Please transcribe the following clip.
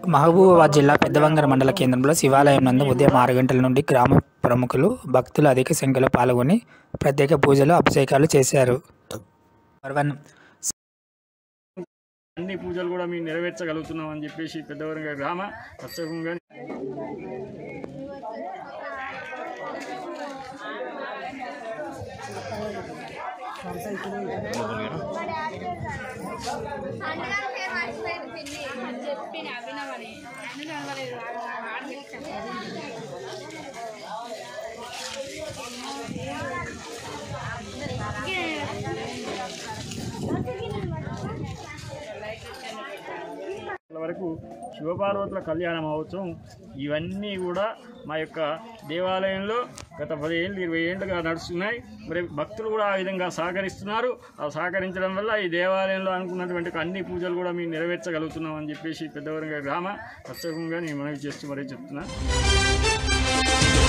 మహబూబాబాద్ జిల్లా పెద్దవంగర మండల కేంద్రంలో శివాలయం నందు ఉదయం ఆరు గంటల నుండి గ్రామ ప్రముఖులు భక్తులు అధిక సంఖ్యలో పాల్గొని ప్రత్యేక పూజలు అభిషేకాలు చేశారు పర్వన్ అన్ని పూజలు కూడా మేము నెరవేర్చగలుగుతున్నాం అని చెప్పేసి పెద్దవరంగా గ్రామ ప్రత్యేకంగా అన్నగారి పేరు మర్చిపోయింది పిన్ని అని చెప్పి అభినవని అందులో అనవలేదు వరకు శివపార్వతుల కళ్యాణ మహోత్సవం ఇవన్నీ కూడా మా యొక్క దేవాలయంలో గత పదిహేళ్ళు ఇరవై ఏళ్ళుగా నడుస్తున్నాయి మరి భక్తులు కూడా ఆ విధంగా సహకరిస్తున్నారు ఆ సహకరించడం వల్ల ఈ దేవాలయంలో అనుకున్నటువంటి అన్ని పూజలు కూడా మేము నెరవేర్చగలుగుతున్నాం అని చెప్పేసి పెద్దవరంగా గ్రామ ప్రత్యేకంగా నేను మనవి చేస్తూ మరీ చెప్తున్నా